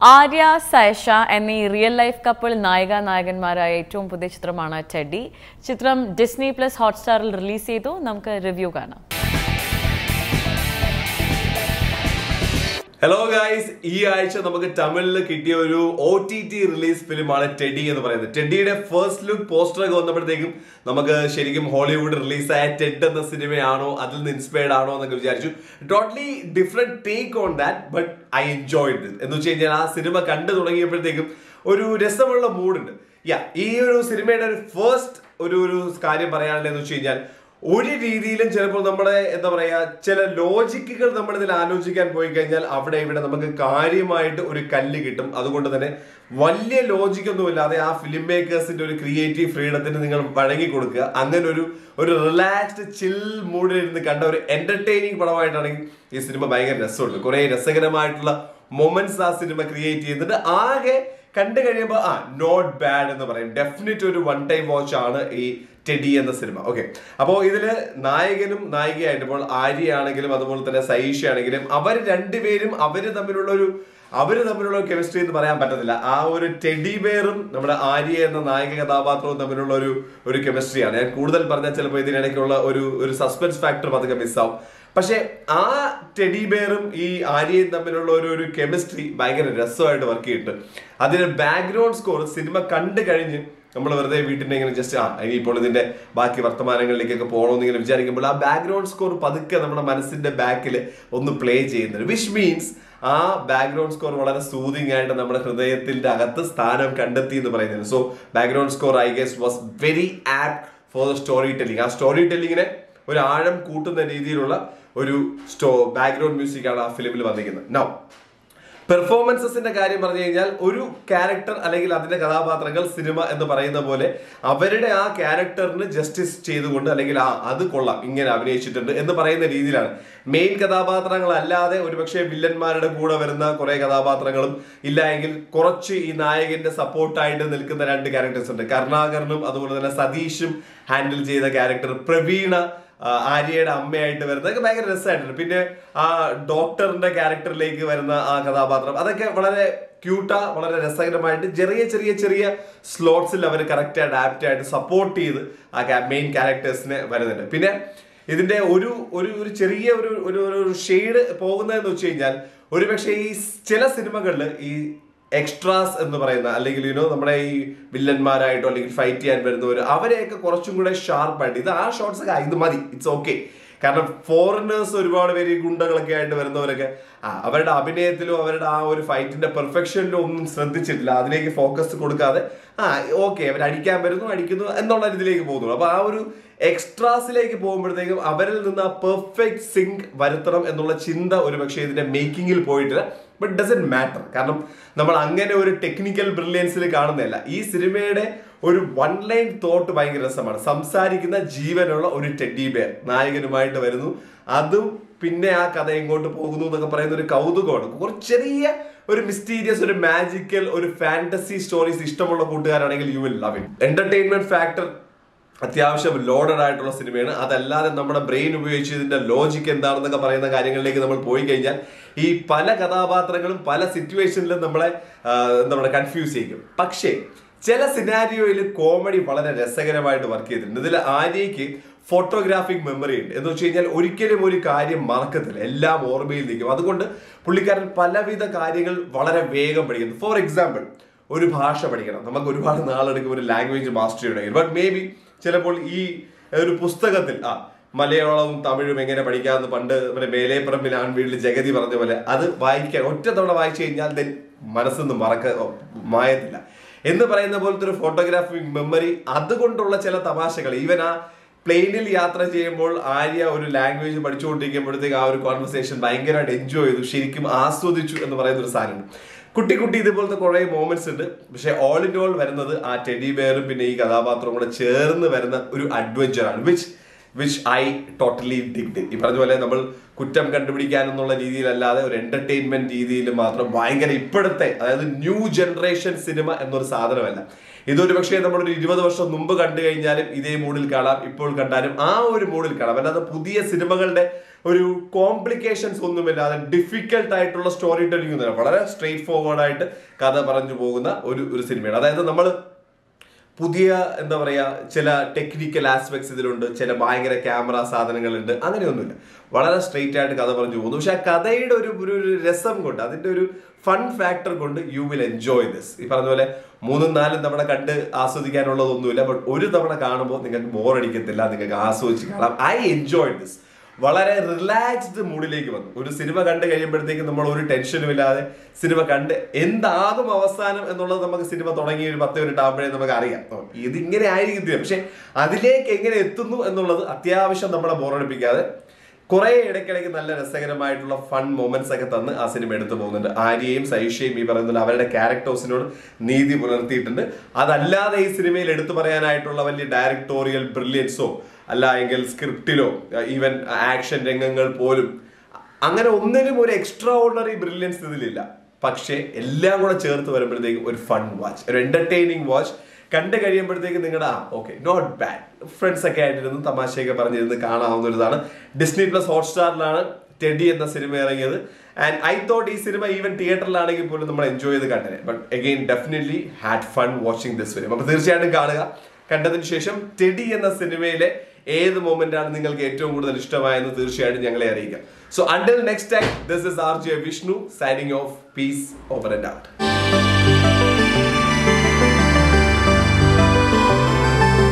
ആര്യ സയഷ എന്നീ real life couple നായിക നായകന്മാരായ ഏറ്റവും പുതിയ ചിത്രമാണ് ടെഡി ചിത്രം ഡിസ്നി പ്ലസ് ഹോട്ട്സ്റ്റാറിൽ റിലീസ് ചെയ്തു നമുക്ക് റിവ്യൂ കാണാം ഹലോ ഗായ്സ് ഈ ആഴ്ച നമുക്ക് തമിഴിൽ കിട്ടിയ ഒരു ഒ ടി ടി റിലീസ് ഫിലിമാണ് ടെഡി എന്ന് പറയുന്നത് ടെഡിയുടെ ഫസ്റ്റ് ലുക്ക് പോസ്റ്റർ ഒക്കെ വന്നപ്പോഴത്തേക്കും നമുക്ക് ശരിക്കും ഹോളിവുഡ് റിലീസായ ടെഡ് എന്ന സിനിമയാണോ അതിൽ നിന്ന് ഇൻസ്പയർഡ് ആണോ എന്നൊക്കെ വിചാരിച്ചു totally different take on that but I enjoyed എന്ന് വെച്ച് കഴിഞ്ഞാൽ ആ സിനിമ കണ്ടു തുടങ്ങിയപ്പോഴത്തേക്കും ഒരു രസമുള്ള മൂഡുണ്ട് യാ ഈ ഒരു സിനിമയുടെ ഒരു ഫസ്റ്റ് ഒരു ഒരു കാര്യം പറയാനുള്ളതെന്ന് വെച്ച് കഴിഞ്ഞാൽ ഒരു രീതിയിലും ചിലപ്പോൾ നമ്മുടെ എന്താ പറയാ ചില ലോജിക്കുകൾ നമ്മൾ ഇതിൽ ആലോചിക്കാൻ പോയി കഴിഞ്ഞാൽ അവിടെ ഇവിടെ നമുക്ക് കാര്യമായിട്ട് ഒരു കല്ല് കിട്ടും അതുകൊണ്ട് തന്നെ വലിയ ലോജിക്കൊന്നും ഇല്ലാതെ ആ ഫിലിം മേക്കേഴ്സിന്റെ ഒരു ക്രിയേറ്റീവ് ഫ്രീഡത്തിന് നിങ്ങൾ വഴങ്ങി കൊടുക്കുക അങ്ങനെ ഒരു ഒരു റിലാക്സ്ഡ് ചിൽ മൂഡിൽ ഇരുന്ന് കണ്ട ഒരു എന്റർടൈനിങ് പടമായിട്ടാണെങ്കിൽ ഈ സിനിമ ഭയങ്കര രസമുണ്ട് കുറെ രസകരമായിട്ടുള്ള മൊമെന്റ്സ് ആ സിനിമ ക്രിയേറ്റ് ചെയ്യുന്നുണ്ട് ആകെ കണ്ടു കഴിയുമ്പോൾ ആ നോട്ട് ബാഡ് എന്ന് പറയും ഡെഫിനറ്റ് ഒരു വൺ ടൈം വാച്ച് ആണ് ഈ ടെഡി എന്ന സിനിമ ഓക്കെ അപ്പോൾ ഇതില് നായകനും നായികയായിട്ട് ഇപ്പോൾ ആര്യ ആണെങ്കിലും അതുപോലെ തന്നെ സൈഷ ആണെങ്കിലും അവർ രണ്ടുപേരും അവര് തമ്മിലുള്ള ഒരു അവര് തമ്മിലുള്ള കെമിസ്ട്രി എന്ന് പറയാൻ പറ്റത്തില്ല ആ ഒരു ടെഡി ബെയറും നമ്മുടെ ആര്യ എന്ന നായിക കഥാപാത്രവും തമ്മിലുള്ള ഒരു ഒരു കെമിസ്ട്രിയാണ് ഞാൻ കൂടുതൽ പറഞ്ഞാൽ ചിലപ്പോൾ ഇതിനിടയ്ക്കുള്ള ഒരു ഒരു സസ്പെൻസ് ഫാക്ടർ പതുക്കെ മിസ്സാവും പക്ഷെ ആ ടെഡി ബെയറും ഈ ആര്യയും തമ്മിലുള്ള ഒരു ഒരു കെമിസ്ട്രി ഭയങ്കര രസമായിട്ട് വർക്ക് ചെയ്തിട്ടുണ്ട് അതിന്റെ ബാക്ക്ഗ്രൗണ്ട് സ്കോർ സിനിമ കണ്ടു കഴിഞ്ഞ് നമ്മൾ വെറുതെ വീട്ടിന്റെ ഇങ്ങനെ ജസ്റ്റ് ആ ഇനിയിപ്പോൾ ഇതിന്റെ ബാക്കി വർത്തമാനങ്ങളിലേക്കൊക്കെ പോകണമെന്ന് ഇങ്ങനെ വിചാരിക്കുമ്പോൾ ആ ബാക്ക്ഗ്രൗണ്ട് സ്കോർ പതുക്കെ നമ്മുടെ മനസ്സിന്റെ ബാക്കിൽ ഒന്ന് പ്ലേ ചെയ്യുന്നുണ്ട് വിച്ച് മീൻസ് ആ ബാക്ക്ഗ്രൗണ്ട് സ്കോർ വളരെ സൂതിങ് ആയിട്ട് നമ്മുടെ ഹൃദയത്തിന്റെ അകത്ത് സ്ഥാനം കണ്ടെത്തി എന്ന് പറയുന്നത് so background score I guess was very apt for the story telling ആ സ്റ്റോറി ടെല്ലിങ്ങിനെ ഒരു ആഴം കൂട്ടുന്ന രീതിയിലുള്ള ഒരു സ്റ്റോ ബാക്ക്ഗ്രൗണ്ട് മ്യൂസിക് ആണ് ആ ഫിലിമിൽ വന്നിരിക്കുന്നത് നൗ പെർഫോമൻസസിന്റെ കാര്യം പറഞ്ഞു കഴിഞ്ഞാൽ ഒരു ക്യാരക്ടർ അല്ലെങ്കിൽ അതിന്റെ കഥാപാത്രങ്ങൾ സിനിമ എന്ന് പറയുന്ന പോലെ അവരുടെ ആ ക്യാരക്ടറിന് ജസ്റ്റിസ് ചെയ്തുകൊണ്ട് അല്ലെങ്കിൽ ആ അത് കൊള്ളാം ഇങ്ങനെ അഭിനയിച്ചിട്ടുണ്ട് എന്ന് പറയുന്ന രീതിയിലാണ് മെയിൻ കഥാപാത്രങ്ങളല്ലാതെ ഒരുപക്ഷെ വില്ലന്മാരുടെ കൂടെ വരുന്ന കുറെ കഥാപാത്രങ്ങളും ഇല്ല എങ്കിൽ കുറച്ച് ഈ നായകന്റെ സപ്പോർട്ടായിട്ട് നിൽക്കുന്ന രണ്ട് ക്യാരക്ടേഴ്സ് ഉണ്ട് കരുണാകരനും അതുപോലെ തന്നെ സതീഷും ഹാൻഡിൽ ചെയ്ത ക്യാരക്ടർ പ്രവീണ ആ, ആര്യയുടെ അമ്മയായിട്ട് വരുന്നത് അതൊക്കെ ഭയങ്കര രസമായിട്ടുണ്ട് പിന്നെ ആ ഡോക്ടറിന്റെ ക്യാരക്ടറിലേക്ക് വരുന്ന ആ കഥാപാത്രം അതൊക്കെ വളരെ ക്യൂട്ടാ വളരെ രസകരമായിട്ട് ചെറിയ ചെറിയ ചെറിയ സ്ലോട്ട്സിൽ അവർ കറക്റ്റ് ആയിട്ട് ആപ്റ്റ് ആയിട്ട് സപ്പോർട്ട് ചെയ്ത് ആ മെയിൻ ക്യാരക്ടേഴ്സിനെ വരുന്നുണ്ട് പിന്നെ ഇതിന്റെ ഒരു ഒരു ഒരു ചെറിയ ഒരു ഒരു ഒരു ഷെയ്ഡ് പോകുന്നതെന്ന് വെച്ച് കഴിഞ്ഞാൽ ഒരുപക്ഷെ ഈ ചില സിനിമകളിൽ ഈ എക്സ്ട്രാസ് എന്ന് പറയുന്ന അല്ലെങ്കിൽ യുനോ നമ്മുടെ ഈ വില്ലന്മാരായിട്ടോ അല്ലെങ്കിൽ ഫൈറ്റ് ചെയ്യാൻ വരുന്നവർ അവരെയൊക്കെ കുറച്ചും കൂടെ ഷാർപ്പായിട്ട് ഇത് ആ ഷോർട്സ് ഒക്കെ ആ, ഇത് മതി ഇറ്റ്സ് ഓക്കെ കാരണം ഫോറിനേഴ്സ് ഒരുപാട് പേര് ഈ ഗുണ്ടകളൊക്കെ ആയിട്ട് വരുന്നവരൊക്കെ ആ അവരുടെ അഭിനയത്തിലും അവരുടെ ആ ഒരു ഫൈറ്റിന്റെ പെർഫെക്ഷനിലും ഒന്നും ശ്രദ്ധിച്ചിട്ടില്ല അതിലേക്ക് ഫോക്കസ് കൊടുക്കാതെ ആ ഓക്കെ അവർ അടിക്കാൻ വരുന്നു അടിക്കുന്നു എന്നുള്ള ഇതിലേക്ക് പോകുന്നു അപ്പൊ ആ ഒരു എക്സ്ട്രാസിലേക്ക് പോകുമ്പോഴത്തേക്കും അവരിൽ നിന്ന് ആ പെർഫെക്റ്റ് സിങ്ക് വരുത്തണം എന്നുള്ള ചിന്ത ഒരു പക്ഷേ ഇതിന്റെ മേക്കിങ്ങിൽ പോയിട്ടില്ല ബട്ട് ഡസൻ മാറ്റർ കാരണം നമ്മൾ അങ്ങനെ ഒരു ടെക്നിക്കൽ ബ്രില്യൻസിൽ കാണുന്നില്ല ഈ സിനിമയുടെ ഒരു വൺ ലൈൻ തോട്ട് ഭയങ്കര രസമാണ് സംസാരിക്കുന്ന ജീവനുള്ള ഒരു ടെഡി ബെയർ നായകനുമായിട്ട് വരുന്നു അതും പിന്നെ ആ കഥ എങ്ങോട്ട് പോകുന്നു എന്നൊക്കെ പറയുന്ന ഒരു കൗതുകമാണ് കുറച്ച് ചെറിയ ഒരു മിസ്റ്റീരിയസ് ഒരു മാജിക്കൽ ഒരു ഫാന്റസി സ്റ്റോറീസ് ഇഷ്ടമുള്ള കൂട്ടുകാരാണെങ്കിൽ you will love it entertainment factor അത്യാവശ്യം ലോഡഡ് ആയിട്ടുള്ള സിനിമയാണ് അതല്ലാതെ നമ്മുടെ ബ്രെയിൻ ഉപയോഗിച്ച് ഇതിന്റെ ലോജിക്ക് എന്താണെന്നൊക്കെ പറയുന്ന കാര്യങ്ങളിലേക്ക് നമ്മൾ പോയി കഴിഞ്ഞാൽ ഈ പല കഥാപാത്രങ്ങളും പല സിറ്റുവേഷനിലും നമ്മളെ ആ, എന്താ പറയുക കൺഫ്യൂസ് ചെയ്യും പക്ഷേ ചില സിനാരിയോയിൽ കോമഡി വളരെ രസകരമായിട്ട് വർക്ക് ചെയ്തിട്ടുണ്ട് ഇതിൽ ആര്യയ്ക്ക് ഫോട്ടോഗ്രാഫിക് മെമ്മറി ഉണ്ട് എന്ന് വെച്ച് കഴിഞ്ഞാൽ ഒരിക്കലും ഒരു കാര്യം മറക്കത്തില്ല എല്ലാം ഓർമ്മയിൽ നിൽക്കും അതുകൊണ്ട് പുള്ളിക്കാരൻ പലവിധ കാര്യങ്ങൾ വളരെ വേഗം പഠിക്കുന്നു ഫോർ എക്സാമ്പിൾ ഒരു ഭാഷ പഠിക്കണം നമുക്ക് ഒരുപാട് നാളെടുക്കും ഒരു ലാംഗ്വേജ് മാസ്റ്റർ ചെയ്യണമെങ്കിൽ ബട്ട് മേ ബി ചിലപ്പോൾ ഈ ഒരു പുസ്തകത്തിൽ ആ മലയാളവും തമിഴും എങ്ങനെ പഠിക്കാമെന്ന് പണ്ട് നമ്മുടെ മേലേപ്പറമ്പിൽ ആൺവീട്ടിൽ ജഗതി പറഞ്ഞ പോലെ അത് വായിക്കാൻ ഒറ്റ തവണ വായിച്ചു കഴിഞ്ഞാൽ ദെൻ മനസ്സൊന്നും മറക്ക ഓ, മായത്തില്ല എന്ന് പറയുന്ന പോലത്തെ ഒരു ഫോട്ടോഗ്രാഫിക് മെമ്മറി അതുകൊണ്ടുള്ള ചില തമാശകൾ ഈവൻ ആ പ്ലെയിനിൽ യാത്ര ചെയ്യുമ്പോൾ ആര്യ ഒരു ലാംഗ്വേജ് പഠിച്ചുകൊണ്ടിരിക്കുമ്പോഴത്തേക്ക് ആ ഒരു കോൺവെർസേഷൻ ഭയങ്കരമായിട്ട് എൻജോയ് ചെയ്തു ശരിക്കും ആസ്വദിച്ചു എന്ന് പറയുന്ന ഒരു സാധനമുണ്ട് കുട്ടി കുട്ടി ഇതുപോലത്തെ കുറെ മോമെന്റ്സ് ഉണ്ട് പക്ഷെ ഓൾ ഇൻ ഓൾ വരുന്നത് ആ ടെഡി ബെയറും പിന്നെ ഈ കഥാപാത്രവും കൂടെ ചേർന്ന് വരുന്ന ഒരു അഡ്വഞ്ചർ ആണ് which which I totally digged ഈ പറഞ്ഞ പോലെ നമ്മൾ കുറ്റം കണ്ടുപിടിക്കാൻ എന്നുള്ള രീതിയിലല്ലാതെ ഒരു എന്റർടൈൻമെന്റ് രീതിയിൽ മാത്രം ഭയങ്കര ഇപ്പോഴത്തെ അതായത് ന്യൂ ജനറേഷൻ സിനിമ എന്നൊരു സാധനമല്ല ഇതൊരു പക്ഷേ നമ്മളൊരു ഇരുപത് വർഷം മുമ്പ് കണ്ടു കഴിഞ്ഞാലും ഇതേ മൂഡിൽ കാണാം ഇപ്പോൾ കണ്ടാലും ആ ഒരു മൂഡിൽ കാണാം അല്ലാതെ പുതിയ സിനിമകളുടെ ഒരു കോംപ്ലിക്കേഷൻസ് ഒന്നുമില്ലാതെ ഡിഫിക്കൽട്ട് ആയിട്ടുള്ള സ്റ്റോറി ടെല്ലിംഗ് ഒന്നുമില്ല വളരെ സ്ട്രെയിറ്റ് ഫോർവേഡ് ആയിട്ട് കഥ പറഞ്ഞു പോകുന്ന ഒരു ഒരു സിനിമയാണ് അതായത് നമ്മൾ പുതിയ എന്താ പറയാ ചില ടെക്നിക്കൽ ആസ്പെക്ട്സ് ഇതിലുണ്ട് ചില ഭയങ്കര ക്യാമറ സാധനങ്ങളുണ്ട് അങ്ങനെയൊന്നുമില്ല വളരെ സ്ട്രെയിറ്റ് ആയിട്ട് കഥ പറഞ്ഞു പോകുന്നു പക്ഷെ ആ കഥയുടെ ഒരു ഒരു ഒരു രസം കൊണ്ട് അതിന്റെ ഒരു ഫൺ ഫാക്ടർ കൊണ്ട് യു വിൽ എൻജോയ് ദിസ് ഈ പറഞ്ഞ പോലെ മൂന്നും നാലും തവണ കണ്ട് ആസ്വദിക്കാനുള്ളതൊന്നുമില്ല ബട്ട് ഒരു തവണ കാണുമ്പോൾ നിങ്ങൾക്ക് ബോർ അടിക്കത്തില്ല നിങ്ങൾക്ക് ആസ്വദിച്ച് കാണാം ഐ എൻജോയ് ദിസ് വളരെ റിലാക്സ്ഡ് മൂഡിലേക്ക് വന്നു ഒരു സിനിമ കണ്ട് കഴിയുമ്പോഴത്തേക്ക് നമ്മൾ ഒരു ടെൻഷനും ഇല്ലാതെ സിനിമ കണ്ട് എന്താകും അവസാനം എന്നുള്ളത് നമുക്ക് സിനിമ തുടങ്ങി ഒരു പത്ത് മിനിറ്റ് ആകുമ്പോഴേ നമുക്ക് അറിയാം ഓ, ഇത് ഇങ്ങനെ ആയിരിക്കും ഇത്. പക്ഷെ അതിലേക്ക് എങ്ങനെ എത്തുന്നു എന്നുള്ളത് അത്യാവശ്യം നമ്മളെ ബോറടിപ്പിക്കാതെ കുറെ ഇടയ്ക്കിടയ്ക്ക് നല്ല രസകരമായിട്ടുള്ള ഫൺ മൊമെന്റ്സ് ഒക്കെ തന്ന് ആ സിനിമ എടുത്തു പോകുന്നുണ്ട് ആര്യയും സൈഷയും ഈ പറയുന്നത് അവരുടെ ക്യാരക്ടേഴ്സിനോട് നീതി പുലർത്തിയിട്ടുണ്ട് അതല്ലാതെ ഈ സിനിമയിൽ എടുത്തു പറയാനായിട്ടുള്ള വലിയ ഡയറക്ടോറിയൽ ബ്രില്യൻസോ അല്ല എങ്കിൽ സ്ക്രിപ്റ്റിലോ ഈവൻ ആക്ഷൻ രംഗങ്ങൾ പോലും അങ്ങനെ ഒന്നിനും ഒരു എക്സ്ട്രാ ഓർഡിനറി ബ്രില്യൻസ് ഇതിലില്ല പക്ഷേ എല്ലാം കൂടെ ചേർത്ത് വരുമ്പോഴത്തേക്കും ഒരു ഫൺ വാച്ച് ഒരു എന്റർടൈനിങ് വാച്ച് കണ്ടു കഴിയുമ്പോഴത്തേക്ക് നിങ്ങളുടെ ആ ഓക്കെ നോട്ട് ബാഡ് ഫ്രണ്ട്സ് ഒക്കെ ആയിട്ടിരുന്ന് തമാശയൊക്കെ പറഞ്ഞിരുന്ന് കാണാവുന്ന ഒരു ഇതാണ് ഡിസ്നി പ്ലസ് ഹോട്ട്സ്റ്റാറിലാണ് ടെഡി എന്ന സിനിമ ഇറങ്ങിയത് ആൻഡ് ഐ തോട്ട് ഈ സിനിമ ഈവൻ തിയേറ്ററിലാണെങ്കിൽ പോലും നമ്മൾ എൻജോയ് ചെയ്ത് കണ്ടത് but again definitely had fun watching this film അപ്പൊ തീർച്ചയായിട്ടും കാണുക കണ്ടതിന് ശേഷം ടെഡി എന്ന സിനിമയിലെ ഏത് മൊമെന്റ് ആണ് നിങ്ങൾക്ക് ഏറ്റവും കൂടുതൽ ഇഷ്ടമായെന്ന് തീർച്ചയായിട്ടും ഞങ്ങളെ അറിയിക്കാം so until next time this is R J Vishnu signing off peace over and out